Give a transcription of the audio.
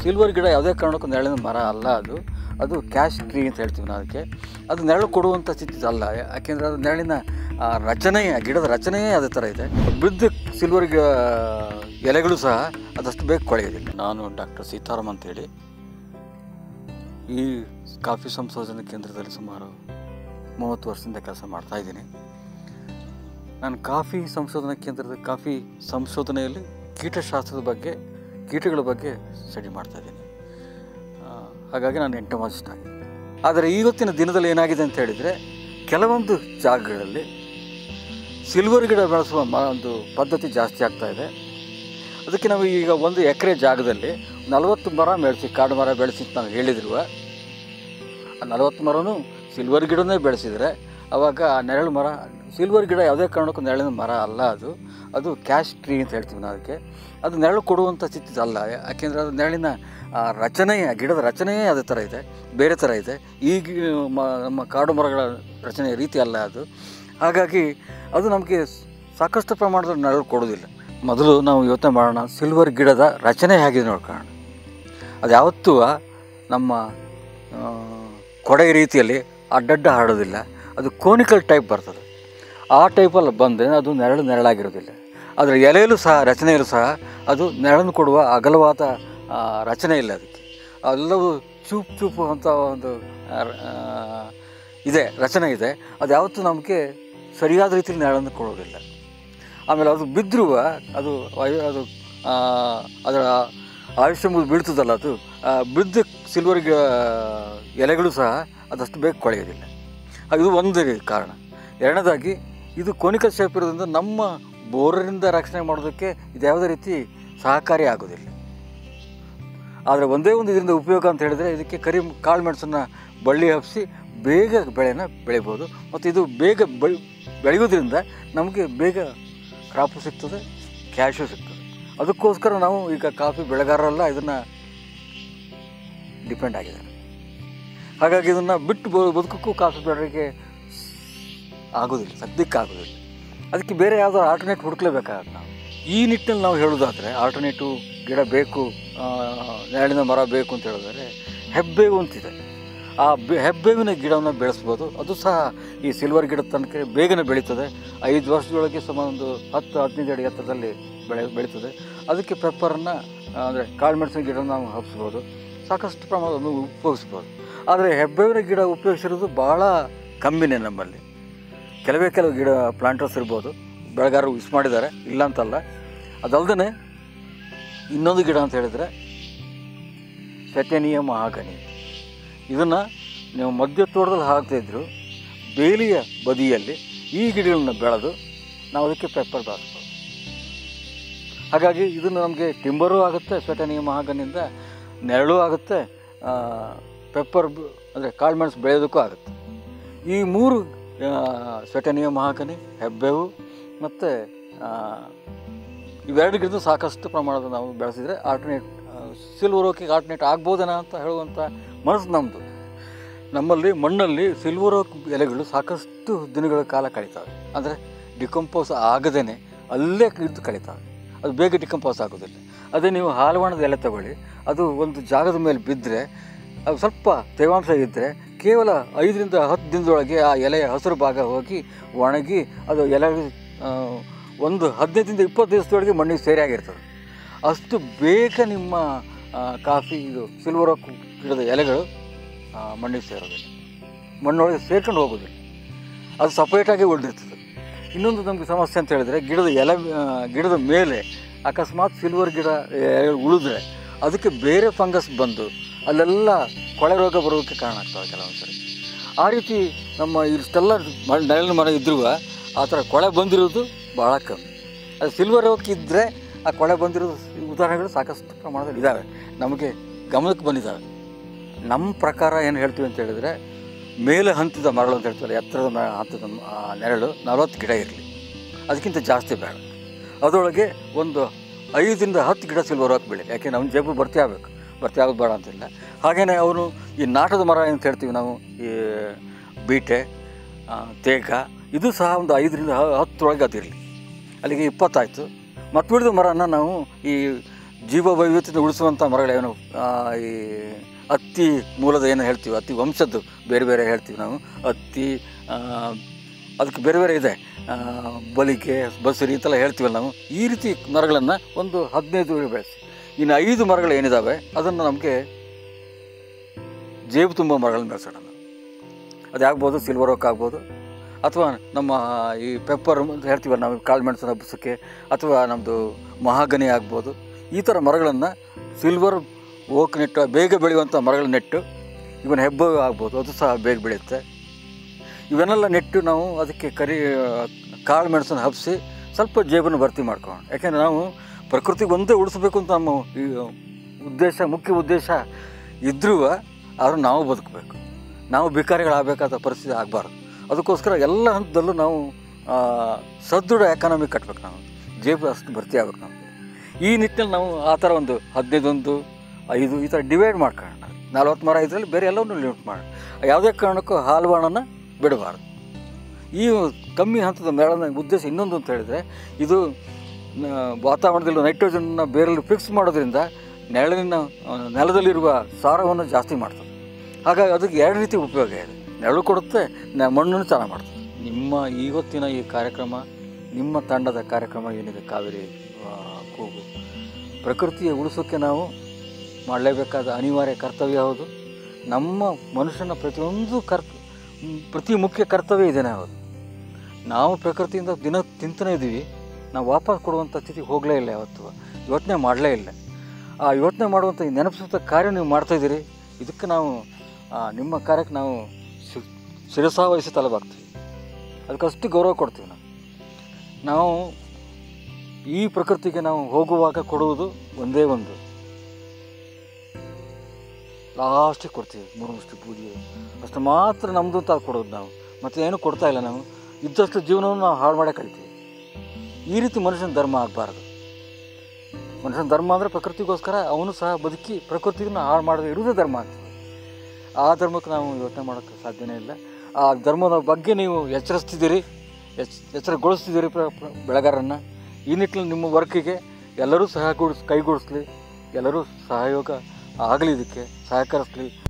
silver ಗಿಡ ಯಾವುದೇ ಕಾರಣಕ್ಕೂ ನೆರಳಿನ ಮರ ಅಲ್ಲ ಅದು ಅದು ಕ್ಯಾಶ್ ಟ್ರೀ ಅಂತ ಹೇಳ್ತೀವಿ ನಾವು ಅದಕ್ಕೆ ಅದು ನೆರಳು ಕೊಡುವಂಥ ಸ್ಥಿತಿ ಅಲ್ಲ ಯಾಕೆಂದರೆ ಅದು ನೆರಳಿನ ಆ, ರಚನೆಯೇ ಗಿಡದ ರಚನೆಯೇ ಅದೇ ಥರ ಇದೆ ಬಿದ್ದ ಸಿಲ್ವರ್ ಗಿಡ ಎಲೆಗಳು ಸಹ ಅದಷ್ಟು ಬೇಗ ಕೊಳೆಯೋದಿಲ್ಲ ನಾನು ಡಾಕ್ಟರ್ ಸೀತಾರಾಮ್ ಅಂತೇಳಿ ಈ ಕಾಫಿ ಸಂಶೋಧನಾ ಕೇಂದ್ರದಲ್ಲಿ ಸುಮಾರು ಮೂವತ್ತು ವರ್ಷದಿಂದ ಕೆಲಸ ಮಾಡ್ತಾ ಇದ್ದೀನಿ ನಾನು ಕಾಫಿ ಸಂಶೋಧನಾ ಕೇಂದ್ರದ ಕಾಫಿ ಸಂಶೋಧನೆಯಲ್ಲಿ ಕೀಟಶಾಸ್ತ್ರದ ಬಗ್ಗೆ ಕೀಟಗಳ ಬಗ್ಗೆ ಸ್ಟಡಿ ಮಾಡ್ತಾ ಇದ್ದೀನಿ ಆ, ಹಾಗಾಗಿ ನಾನು ಎಂಟಮಾಜಿಸ್ಟ್ ಆಗಿ ಆದರೆ ಇವತ್ತಿನ ದಿನದಲ್ಲಿ ಏನಾಗಿದೆ ಅಂತ ಹೇಳಿದರೆ ಕೆಲವೊಂದು ಜಾಗಗಳಲ್ಲಿ ಸಿಲ್ವರ್ ಗಿಡ ಬೆಳೆಸುವ ಮ ಒಂದು ಪದ್ಧತಿ ಜಾಸ್ತಿ ಆಗ್ತಾ ಇದೆ ಅದಕ್ಕೆ ನಾವು ಈಗ ಒಂದು ಎಕರೆ ಜಾಗದಲ್ಲಿ ನಲವತ್ತು ಮರ ಬೆಳೆಸಿ ಕಾಡು ಮರ ಬೆಳೆಸಿ ಅಂತ ನಾವು ಹೇಳಿದ್ರು ಆ ನಲವತ್ತು ಮರನೂ ಸಿಲ್ವರ್ ಗಿಡನೇ ಬೆಳೆಸಿದರೆ ಆವಾಗ ಆ ನೆರಳು ಮರ ಸಿಲ್ವರ್ ಗಿಡ ಯಾವುದೇ ಕಾರಣಕ್ಕೂ ನೆರಳಿನ ಮರ ಅಲ್ಲ ಅದು ಅದು ಕ್ಯಾಶ್ ಟ್ರೀ ಅಂತ ಹೇಳ್ತೀವಿ ನಾವು ಅದಕ್ಕೆ ಅದು ನೆರಳು ಕೊಡುವಂಥ ಸ್ಥಿತಿ ಅಲ್ಲ ಯಾಕೆಂದರೆ ಅದು ನೆರಳಿನ ಆ, ರಚನೆಯೇ ಗಿಡದ ರಚನೆಯೇ ಅದೇ ಥರ ಇದೆ ಬೇರೆ ಥರ ಇದೆ ಈಗ ಮ ನಮ್ಮ ಕಾಡು ಮರಗಳ ರಚನೆಯ ರೀತಿ ಅಲ್ಲ ಅದು ಹಾಗಾಗಿ ಅದು ನಮಗೆ ಸಾಕಷ್ಟು ಪ್ರಮಾಣದಲ್ಲಿ ನೆರಳು ಕೊಡೋದಿಲ್ಲ ಮೊದಲು ನಾವು ಯೋಚನೆ ಮಾಡೋಣ ಸಿಲ್ವರ್ ಗಿಡದ ರಚನೆ ಹೇಗಿದೆ ನೋಡ್ಕೊಳ್ಳೋಣ ಅದು ಯಾವತ್ತೂ ನಮ್ಮ ಆ, ಕೊಡೆ ರೀತಿಯಲ್ಲಿ ಅಡ್ಡಡ್ಡ ಹಾಡೋದಿಲ್ಲ ಅದು ಕೋನಿಕಲ್ ಟೈಪ್ ಬರ್ತದೆ ಆ ಟೈಪಲ್ಲಿ ಬಂದರೆ ಅದು ನೆರಳು ನೆರಳಾಗಿರೋದಿಲ್ಲ ಅದರ ಎಲೆಯಲ್ಲೂ ಸಹ ರಚನೆಯಲ್ಲೂ ಸಹ ಅದು ನೆರಳನ್ನು ಕೊಡುವ ಅಗಲವಾದ ಆ, ರಚನೆ ಇಲ್ಲ ಅದಕ್ಕೆ ಎಲ್ಲವೂ ಚೂಪ್ ಚೂಪು ಅಂತ ಒಂದು ಆ, ಆ, ಇದೆ ರಚನೆ ಇದೆ ಅದು ಯಾವತ್ತೂ ನಮಗೆ ಸರಿಯಾದ ರೀತಿಯಲ್ಲಿ ನೆರಳನ್ನು ಕೊಡೋದಿಲ್ಲ ಆಮೇಲೆ ಅದು ಬಿದ್ದರೂ ಅದು ಆಯು- ಅದು ಆ, ಅದರ ಆಯುಷ್ಯ ಮುಗಿದು ಬೀಳ್ತದಲ್ಲ ಅದು ಆ, ಬಿದ್ದ ಸಿಲ್ವರ್ ಗಿ- ಎಲೆಗಳು ಸಹ ಅದಷ್ಟು ಬೇಗ ಕೊಳೆಯೋದಿಲ್ಲ ಅದು ಇದು ಒಂದು ಕಾರಣ ಎರಡನೇದಾಗಿ ಇದು ಕೋನಿಕಲ್ ಶೇಪ್ ಇರೋದ್ರಿಂದ ನಮ್ಮ ಬೋರರಿಂದ ರಕ್ಷಣೆ ಮಾಡೋದಕ್ಕೆ ಇದು ಯಾವುದೇ ರೀತಿ ಸಹಕಾರಿ ಆಗೋದಿಲ್ಲ ಆದರೆ ಒಂದೇ ಒಂದು ಇದರಿಂದ ಉಪಯೋಗ ಅಂತ ಹೇಳಿದರೆ ಇದಕ್ಕೆ ಕರಿ ಕಾಳು ಮೆಣಸನ್ನು ಬಳ್ಳಿ ಹಬ್ಬಿಸಿ ಬೇಗ ಬೆಳೆನ ಬೆಳಿಬೋದು ಮತ್ತು ಇದು ಬೇಗ ಬೆಳೆ ಬೆಳೆಯೋದ್ರಿಂದ ನಮಗೆ ಬೇಗ ಕ್ರಾಪು ಸಿಗ್ತದೆ ಕ್ಯಾಶು ಸಿಗ್ತದೆ ಅದಕ್ಕೋಸ್ಕರ ನಾವು ಈಗ ಕಾಫಿ ಬೆಳೆಗಾರರೆಲ್ಲ ಇದನ್ನು ಡಿಪೆಂಡ್ ಆಗಿದ್ದಾರೆ ಹಾಗಾಗಿ ಇದನ್ನು ಬಿಟ್ಟು ಬ- ಬದುಕಕ್ಕೂ ಕಾಫಿ ಬೆಳೆಯೋರಿಗೆ ಆಗೋದಿಲ್ಲ ಸದ್ಯಕ್ಕೆ ಆಗೋದಿಲ್ಲ ಅದಕ್ಕೆ ಬೇರೆ ಯಾವುದಾದ್ರು ಆಲ್ಟರ್ನೇಟ್ ಹುಡುಕ್ಲೇಬೇಕಾಗತ್ತೆ ನಾವು ಈ ನಿಟ್ಟಿನಲ್ಲಿ ನಾವು ಹೇಳೋದಾದರೆ ಆಲ್ಟರ್ನೇಟಿವ್ ಗಿಡ ಬೇಕು ಆ, ನೆರಳಿನ ಮರ ಬೇಕು ಅಂತ ಹೇಳಿದ್ರೆ ಹೆಬ್ಬೇವು ಅಂತಿದೆ ಆ ಬೆ ಹೆಬ್ಬೇವಿನ ಗಿಡವನ್ನು ಬೆಳೆಸ್ಬೋದು ಅದು ಸಹ ಈ ಸಿಲ್ವರ್ ಗಿಡದ ತನಕ ಬೇಗನೆ ಬೆಳೀತದೆ ಐದು ವರ್ಷದೊಳಗೆ ಸುಮಾರು ಒಂದು ಹತ್ತು ಹದಿನೈದು ಅಡಿ ಎತ್ತರದಲ್ಲಿ ಬೆಳೆ ಬೆಳೀತದೆ ಅದಕ್ಕೆ ಪೆಪ್ಪರನ್ನು ಅಂದರೆ ಕಾಳುಮೆಣಸಿನ ಗಿಡ ನಾವು ಹಬ್ಸ್ಬೋದು ಸಾಕಷ್ಟು ಪ್ರಮಾಣವನ್ನು ಉಪಯೋಗಿಸ್ಬೋದು ಆದರೆ ಹೆಬ್ಬೇವಿನ ಗಿಡ ಉಪಯೋಗಿಸಿರೋದು ಭಾಳ ಕಮ್ಮಿನೇ ನಮ್ಮಲ್ಲಿ ಕೆಲವೇ ಕೆಲವು ಗಿಡ ಪ್ಲಾಂಟರ್ಸ್ ಇರ್ಬೋದು ಬೆಳೆಗಾರರು ಯೂಸ್ ಮಾಡಿದ್ದಾರೆ ಇಲ್ಲ ಅಂತಲ್ಲ ಅದಲ್ಲದೆ ಇನ್ನೊಂದು ಗಿಡ ಅಂತ ಹೇಳಿದರೆ ಸೆಟೆನಿಯ ಮಹಾಗನಿ ಇದನ್ನು ನೀವು ಮಧ್ಯ ತೋಟದಲ್ಲಿ ಹಾಕ್ತಾಯಿದ್ರು ಬೇಲಿಯ ಬದಿಯಲ್ಲಿ ಈ ಗಿಡಗಳನ್ನ ಬೆಳೆದು ನಾವು ಅದಕ್ಕೆ ಪೆಪ್ಪರ್ ಬಾರಿಸ್ಬೋದು ಹಾಗಾಗಿ ಇದನ್ನು ನಮಗೆ ಟಿಂಬರು ಆಗುತ್ತೆ ಸೆಟೆನಿಯ ಮಹಾಗನಿಂದ ನೆರಳು ಆಗುತ್ತೆ ಪೆಪ್ಪರ್ ಅಂದರೆ ಕಾಳುಮೆಣಸು ಬೆಳೆಯೋದಕ್ಕೂ ಆಗುತ್ತೆ ಈ ಮೂರು ಸೆಟನಿಯ ಮಹಾಕನಿ ಹೆಬ್ಬೇವು ಮತ್ತು ಇವೆರಡು ಗಿಡದ ಸಾಕಷ್ಟು ಪ್ರಮಾಣದ ನಾವು ಬೆಳೆಸಿದರೆ ಆಲ್ಟರ್ನೇಟ್ ಸಿಲ್ವರ್ ಓಕಿಗೆ ಆಲ್ಟರ್ನೇಟ್ ಆಗ್ಬೋದೇನಾ ಅಂತ ಹೇಳುವಂಥ ಮನಸ್ಸು ನಮ್ಮದು ನಮ್ಮಲ್ಲಿ ಮಣ್ಣಲ್ಲಿ ಸಿಲ್ವರ್ ಓಕ್ ಎಲೆಗಳು ಸಾಕಷ್ಟು ದಿನಗಳ ಕಾಲ ಕಳೀತವೆ ಅಂದರೆ ಡಿಕಂಪೋಸ್ ಆಗದೇ ಅಲ್ಲೇ ಇದ್ದು ಕಳೀತವೆ ಅದು ಬೇಗ ಡಿಕಂಪೋಸ್ ಆಗೋದಿಲ್ಲ ಅದೇ ನೀವು ಹಾಲುವಾಣದ ಎಲೆ ತಗೊಳ್ಳಿ ಅದು ಒಂದು ಜಾಗದ ಮೇಲೆ ಬಿದ್ದರೆ ಅದು ಸ್ವಲ್ಪ ತೇವಾಂಶ ಇದ್ದರೆ ಕೇವಲ ಐದರಿಂದ ಹತ್ತು ದಿನದೊಳಗೆ ಆ ಎಲೆಯ ಹಸಿರು ಭಾಗ ಹೋಗಿ ಒಣಗಿ ಅದು ಎಲೆ ಆ, ಒಂದು ಹದಿನೈದರಿಂದ ಇಪ್ಪತ್ತು ದಿವಸದೊಳಗೆ ಮಣ್ಣಿಗೆ ಸೇರಿಯಾಗಿರ್ತದೆ ಅಷ್ಟು ಬೇಗ ನಿಮ್ಮ ಆ, ಕಾಫಿ ಇದು ಸಿಲ್ವರ್ ಓಕ್ ಗಿಡದ ಎಲೆಗಳು ಆ, ಮಣ್ಣಿಗೆ ಸೇರೋದಿಲ್ಲ ಮಣ್ಣೊಳಗೆ ಸೇರ್ಕೊಂಡು ಹೋಗೋದಿಲ್ಲ ಅದು ಸಪ್ರೇಟಾಗಿ ಉಳಿದಿರ್ತದೆ ಇನ್ನೊಂದು ನಮಗೆ ಸಮಸ್ಯೆ ಅಂತ ಹೇಳಿದರೆ ಗಿಡದ ಎಲೆ ಆ, ಗಿಡದ ಮೇಲೆ ಅಕಸ್ಮಾತ್ ಸಿಲ್ವರ್ ಗಿಡ ಎಲೆ ಉಳಿದ್ರೆ ಅದಕ್ಕೆ ಬೇರೆ ಫಂಗಸ್ ಬಂದು ಅಲ್ಲೆಲ್ಲ ಕೊಳೆ ರೋಗ ಬರೋದಕ್ಕೆ ಕಾರಣ ಆಗ್ತವೆ ಕೆಲವೊಂದು ಸರಿ ಆ ರೀತಿ ನಮ್ಮ ಇಷ್ಟೆಲ್ಲ ಮ- ನೆರಳಿನ ಮರ ಇದ್ರೂ ಆ ಥರ ಕೊಳೆ ಬಂದಿರೋದು ಭಾಳ ಕಮ್ಮಿ ಅದು ಸಿಲ್ವರ್ ಓಕ್ ಇದ್ದರೆ ಆ ಕೊಳೆ ಬಂದಿರೋ ಉದಾಹರಣೆಗಳು ಸಾಕಷ್ಟು ಪ್ರಮಾಣದಲ್ಲಿ ಇದ್ದಾವೆ ನಮಗೆ ಗಮನಕ್ಕೆ ಬಂದಿದ್ದಾವೆ ನಮ್ಮ ಪ್ರಕಾರ ಏನು ಹೇಳ್ತೀವಿ ಅಂತ ಹೇಳಿದರೆ ಮೇಲೆ ಹಂತದ ಮರಳು ಅಂತ ಹೇಳ್ತೀವಲ್ಲ ಎತ್ತರದ ಮ ಹಂತದ ಮ- ಆ ನೆರಳು ನಲವತ್ತು ಗಿಡ ಇರಲಿ ಅದಕ್ಕಿಂತ ಜಾಸ್ತಿ ಬೇಡ ಅದರೊಳಗೆ ಒಂದು ಐದರಿಂದ ಹತ್ತು ಗಿಡ ಸಿಲ್ವರ್ ಓಕ್ ಬೆಳಿ ಯಾಕೆ ನಮ್ಮ ಜೇಬು ಭರ್ತಿ ಆಗಬೇಕು ಭರ್ತಿ ಆಗೋದು ಬೇಡ ಅಂತಿಲ್ಲ ಹಾಗೆಯೇ ಅವನು ಈ ನಾಟದ ಮರ ಅಂತ ಹೇಳ್ತೀವಿ ನಾವು ಈ ಬೀಟೆ ಆ, ತೇಗ ಇದು ಸಹ ಒಂದು ಐದರಿಂದ ಹ- ಹತ್ತರೊಳಗೆ ಅದಿರಲಿ ಅಲ್ಲಿಗೆ ಇಪ್ಪತ್ತಾಯಿತು ಮತ್ತು ಉಳಿದ ಮರನ ನಾವು ಈ ಜೀವ ವೈವಿಧ್ಯತೆ ಉಳಿಸುವಂಥ ಮರಗಳೇನು ಆ, ಈ ಹತ್ತಿ ಮೂಲದ ಏನು ಹೇಳ್ತೀವಿ ಹತ್ತಿ ವಂಶದ್ದು ಬೇರೆ ಬೇರೆ ಹೇಳ್ತೀವಿ ನಾವು ಹತ್ತಿ ಆ, ಅದಕ್ಕೆ ಬೇರೆ ಬೇರೆ ಇದೆ ಆ, ಬಲಿಕೆ ಬಸುರಿ ಅಂತೆಲ್ಲ ಹೇಳ್ತೀವಲ್ಲ ನಾವು ಈ ರೀತಿ ಮರಗಳನ್ನು ಒಂದು ಹದಿನೈದು ಬೆಳೆಸಿ ಇನ್ನು ಐದು ಮರಗಳು ಏನಿದ್ದಾವೆ ಅದನ್ನು ನಮಗೆ ಜೇಬು ತುಂಬ ಮರಗಳನ್ನು ಬೆಳೆಸೋಣ ನಾವು ಅದು ಆಗ್ಬೋದು ಸಿಲ್ವರ್ ಓಕ್ ಆಗ್ಬೋದು ಅಥವಾ ನಮ್ಮ ಈ ಪೆಪ್ಪರ್ ಅಂತ ಹೇಳ್ತೀವಲ್ಲ ನಾವು ಕಾಳು ಮೆಣಸಿನ ಹಬ್ಬಸಕ್ಕೆ ಅಥವಾ ನಮ್ಮದು ಮಹಾಗನಿ ಆಗ್ಬೋದು ಈ ಥರ ಮರಗಳನ್ನು ಸಿಲ್ವರ್ ಓಕ್ ನೆಟ್ಟು ಬೇಗ ಬೆಳೆಯುವಂಥ ಮರಗಳ ನೆಟ್ಟು ಇವನ್ ಹೆಬ್ಬ ಆಗ್ಬೋದು ಅದು ಸಹ ಬೇಗ ಬೆಳೆಯುತ್ತೆ ಇವನ್ನೆಲ್ಲ ನೆಟ್ಟು ನಾವು ಅದಕ್ಕೆ ಕರಿ ಕಾಳು ಮೆಣಸನ್ನು ಹಬ್ಬಿಸಿ ಸ್ವಲ್ಪ ಜೇಬನ್ನು ಭರ್ತಿ ಮಾಡ್ಕೊಳ್ಳೋಣ ಯಾಕೆಂದರೆ ನಾವು ಪ್ರಕೃತಿಗೆ ಒಂದೇ ಉಳಿಸ್ಬೇಕು ಅಂತ ನಮ್ಮ ಈ ಉದ್ದೇಶ ಮುಖ್ಯ ಉದ್ದೇಶ ಇದ್ರೂ ಆದರೂ ನಾವು ಬದುಕಬೇಕು ನಾವು ಭಿಕಾರಿಗಳಾಗಬೇಕಾದ ಪರಿಸ್ಥಿತಿ ಆಗಬಾರ್ದು ಅದಕ್ಕೋಸ್ಕರ ಎಲ್ಲ ಹಂತದಲ್ಲೂ ನಾವು ಆ, ಸದೃಢ ಎಕಾನಮಿ ಕಟ್ಬೇಕು ನಾವು ಜೇಬು ಅಷ್ಟು ಭರ್ತಿ ಆಗ್ಬೇಕು ನಾವು ಈ ನಿಟ್ಟಿನಲ್ಲಿ ನಾವು ಆ ಥರ ಒಂದು ಹದಿನೈದೊಂದು ಐದು ಈ ಥರ ಡಿವೈಡ್ ಮಾಡ್ಕೊಳ್ಳೋಣ ನಲ್ವತ್ತು ಮರ ಇದರಲ್ಲಿ ಬೇರೆ ಎಲ್ಲವನ್ನೂ ಲಿಮಿಟ್ ಮಾಡೋಣ ಯಾವುದೇ ಕಾರಣಕ್ಕೂ ಹಾಲು ಹಣ್ಣನ್ನು ಬಿಡಬಾರ್ದು ಈ ಕಮ್ಮಿ ಹಂತದ ಮೇಳನ ಉದ್ದೇಶ ಇನ್ನೊಂದು ಅಂತ ಹೇಳಿದರೆ ಇದು ನ- ವಾತಾವರಣದಲ್ಲಿ ನೈಟ್ರೋಜನ್ನ ಬೇರಲ್ಲಿ ಫಿಕ್ಸ್ ಮಾಡೋದ್ರಿಂದ ನೆರಳಿನ ಆ, ನೆಲದಲ್ಲಿರುವ ಸಾರವನ್ನು ಜಾಸ್ತಿ ಮಾಡ್ತದೆ ಹಾಗಾಗಿ ಅದಕ್ಕೆ ಎರಡು ರೀತಿ ಉಪಯೋಗ ಇದೆ ನೆರಳು ಕೊಡುತ್ತೆ ನ ಮಣ್ಣನ್ನು ಚೆನ್ನಾಗಿ ಮಾಡ್ತದೆ ನಿಮ್ಮ ಇವತ್ತಿನ ಈ ಕಾರ್ಯಕ್ರಮ ನಿಮ್ಮ ತಂಡದ ಕಾರ್ಯಕ್ರಮ ಏನಿದೆ ಕಾವೇರಿ ಆ, ಕೂಗು ಪ್ರಕೃತಿಯ ಉಳಿಸೋಕ್ಕೆ ನಾವು ಮಾಡಲೇಬೇಕಾದ ಅನಿವಾರ್ಯ ಕರ್ತವ್ಯ ಹೌದು ನಮ್ಮ ಮನುಷ್ಯನ ಪ್ರತಿಯೊಂದು ಕರ್ ಪ್ರತಿ ಮುಖ್ಯ ಕರ್ತವ್ಯ ಇದೇನೆ ಹೌದು ನಾವು ಪ್ರಕೃತಿಯಿಂದ ದಿನ ತಿಂತಾನೆ ಇದ್ದೀವಿ ನಾವು ವಾಪಸ್ ಕೊಡುವಂಥ ಸ್ಥಿತಿಗೆ ಹೋಗಲೇ ಇಲ್ಲ ಯಾವತ್ತು ಯೋಚನೆ ಮಾಡಲೇ ಇಲ್ಲ ಆ ಯೋಚನೆ ಮಾಡುವಂಥ ಈ ನೆನಪಿಸುವಂಥ ಕಾರ್ಯ ನೀವು ಮಾಡ್ತಾಯಿದ್ದೀರಿ ಇದಕ್ಕೆ ನಾವು ಆ, ನಿಮ್ಮ ಕಾರ್ಯಕ್ಕೆ ನಾವು ಶಿ- ಶಿರಸಾವಹಿಸಿ ತಲೆಬಾಗ್ತೀವಿ ಅದಕ್ಕಷ್ಟು ಗೌರವ ಕೊಡ್ತೀವಿ ನಾವು ನಾವು ಈ ಪ್ರಕೃತಿಗೆ ನಾವು ಹೋಗುವಾಗ ಕೊಡುವುದು ಒಂದೇ ಒಂದು ಲಾಸ್ಟಿಗೆ ಕೊಡ್ತೀವಿ ಮೂರು ಮುಷ್ಟಿ ಪೂಜೆ ಅಷ್ಟು ಮಾತ್ರ ನಮ್ಮದು ಅಂತ ಕೊಡೋದು ನಾವು ಮತ್ತೆ ಏನು ಕೊಡ್ತಾ ಇಲ್ಲ ನಾವು ಇದ್ದಷ್ಟು ಜೀವನವನ್ನು ನಾವು ಹಾಳು ಮಾಡೇ ಕಳಿತೀವಿ ಈ ರೀತಿ ಮನುಷ್ಯನ ಧರ್ಮ ಆಗಬಾರ್ದು ಮನುಷ್ಯನ ಧರ್ಮ ಅಂದರೆ ಪ್ರಕೃತಿಗೋಸ್ಕರ ಅವನು ಸಹ ಬದುಕಿ ಪ್ರಕೃತಿಯನ್ನು ಹಾಳು ಮಾಡದೆ ಇರುವುದೇ ಧರ್ಮ ಆಗ್ತದೆ ಆ ಧರ್ಮಕ್ಕೆ ನಾವು ಯೋಚನೆ ಮಾಡೋಕ್ಕೆ ಸಾಧ್ಯನೇ ಇಲ್ಲ ಆ ಧರ್ಮದ ಬಗ್ಗೆ ನೀವು ಎಚ್ಚರಿಸ್ತಿದ್ದೀರಿ ಎಚ್ ಎಚ್ಚರಗೊಳಿಸ್ತಿದ್ದೀರಿ ಪ್ರ ಪ್ರ- ಬೆಳೆಗಾರರನ್ನು ಈ ನಿಟ್ಟಿನಲ್ಲಿ ನಿಮ್ಮ ವರ್ಕಿಗೆ ಎಲ್ಲರೂ ಸಹಗೂಡಿಸ್ ಕೈಗೂಡಿಸ್ಲಿ ಎಲ್ಲರೂ ಸಹಯೋಗ ಆಗಲಿ ಇದಕ್ಕೆ ಸಹಕರಿಸ್ಲಿ